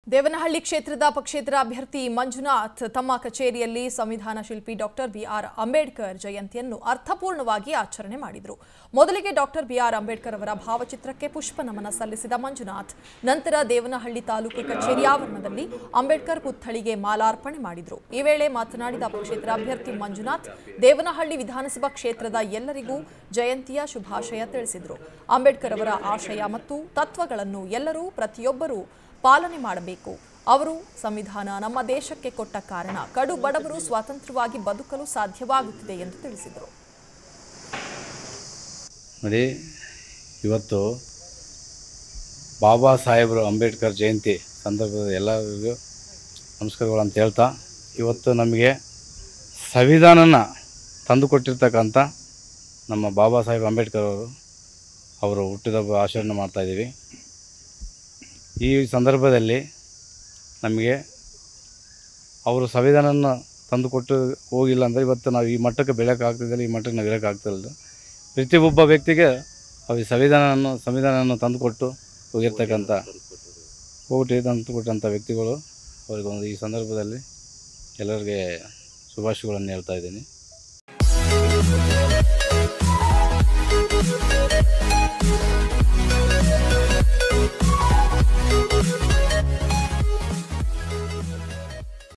ದೇವನಹಳ್ಳಿ ಕ್ಷೇತ್ರದ ಪಕ್ಷೇತರ ಅಭ್ಯರ್ಥಿ ಮಂಜುನಾಥ್ ತಮ್ಮ ಕಚೇರಿಯಲ್ಲಿ ಸಂವಿಧಾನ ಶಿಲ್ಪಿ ಡಾಕ್ಟರ್ ಬಿಆರ್ ಅಂಬೇಡ್ಕರ್ ಜಯಂತಿಯನ್ನು ಅರ್ಥಪೂರ್ಣವಾಗಿ ಆಚರಣೆ ಮಾಡಿದರು ಮೊದಲಿಗೆ ಡಾಕ್ಟರ್ ಬಿಆರ್ ಅಂಬೇಡ್ಕರ್ ಅವರ ಭಾವಚಿತ್ರಕ್ಕೆ ಪುಷ್ಪ ನಮನ ಸಲ್ಲಿಸಿದ ಮಂಜುನಾಥ್ ನಂತರ ದೇವನಹಳ್ಳಿ ತಾಲೂಕು ಕಚೇರಿ ಆವರಣದಲ್ಲಿ ಅಂಬೇಡ್ಕರ್ ಪುತ್ಥಳಿಗೆ ಮಾಲಾರ್ಪಣೆ ಮಾಡಿದರು ಈ ವೇಳೆ ಮಾತನಾಡಿದ ಪಕ್ಷೇತರ ಅಭ್ಯರ್ಥಿ ಮಂಜುನಾಥ್ ದೇವನಹಳ್ಳಿ ವಿಧಾನಸಭಾ ಕ್ಷೇತ್ರದ ಎಲ್ಲರಿಗೂ ಜಯಂತಿಯ ಶುಭಾಶಯ ತಿಳಿಸಿದರು ಅಂಬೇಡ್ಕರ್ ಅವರ ಆಶಯ ಮತ್ತು ತತ್ವಗಳನ್ನು ಎಲ್ಲರೂ ಪ್ರತಿಯೊಬ್ಬರೂ ಪಾಲನೆ ಮಾಡಬೇಕು ಅವರು ಸಂವಿಧಾನ ನಮ್ಮ ದೇಶಕ್ಕೆ ಕೊಟ್ಟ ಕಾರಣ ಕಡು ಬಡವರು ಸ್ವಾತಂತ್ರ್ಯವಾಗಿ ಬದುಕಲು ಸಾಧ್ಯವಾಗುತ್ತಿದೆ ಎಂದು ತಿಳಿಸಿದರು ನೋಡಿ ಇವತ್ತು ಬಾಬಾ ಸಾಹೇಬರು ಅಂಬೇಡ್ಕರ್ ಜಯಂತಿ ಸಂದರ್ಭದಲ್ಲಿ ಎಲ್ಲರಿಗೂ ನಮಸ್ಕಾರಗಳು ಅಂತ ಹೇಳ್ತಾ ಇವತ್ತು ನಮಗೆ ಸಂವಿಧಾನನ ತಂದುಕೊಟ್ಟಿರ್ತಕ್ಕಂಥ ನಮ್ಮ ಬಾಬಾ ಸಾಹೇಬ್ ಅಂಬೇಡ್ಕರ್ ಅವರು ಅವರು ಹುಟ್ಟಿದಬ್ಬ ಆಚರಣೆ ಮಾಡ್ತಾಯಿದ್ದೀವಿ ಈ ಸಂದರ್ಭದಲ್ಲಿ ನಮಗೆ ಅವರು ಸಂವಿಧಾನನ ತಂದುಕೊಟ್ಟು ಹೋಗಿಲ್ಲ ಅಂದರೆ ಇವತ್ತು ನಾವು ಈ ಮಟ್ಟಕ್ಕೆ ಬೆಳೆಯೋಕ್ಕಾಗ್ತಿದ್ದಿಲ್ಲ ಈ ಮಟ್ಟಕ್ಕೆ ನಾವು ಇರೋಕ್ಕಾಗ್ತಿಲ್ಲ ಪ್ರತಿಯೊಬ್ಬ ವ್ಯಕ್ತಿಗೆ ಅವ್ರಿಗೆ ಸಂವಿಧಾನವನ್ನು ಸಂವಿಧಾನವನ್ನು ತಂದುಕೊಟ್ಟು ಹೋಗಿರ್ತಕ್ಕಂಥ ಹೋಗಿ ತಂದುಕೊಟ್ಟಂಥ ವ್ಯಕ್ತಿಗಳು ಅವರಿಗೊಂದು ಈ ಸಂದರ್ಭದಲ್ಲಿ ಎಲ್ಲರಿಗೆ ಶುಭಾಶಯಗಳನ್ನು ಹೇಳ್ತಾ ಇದ್ದೀನಿ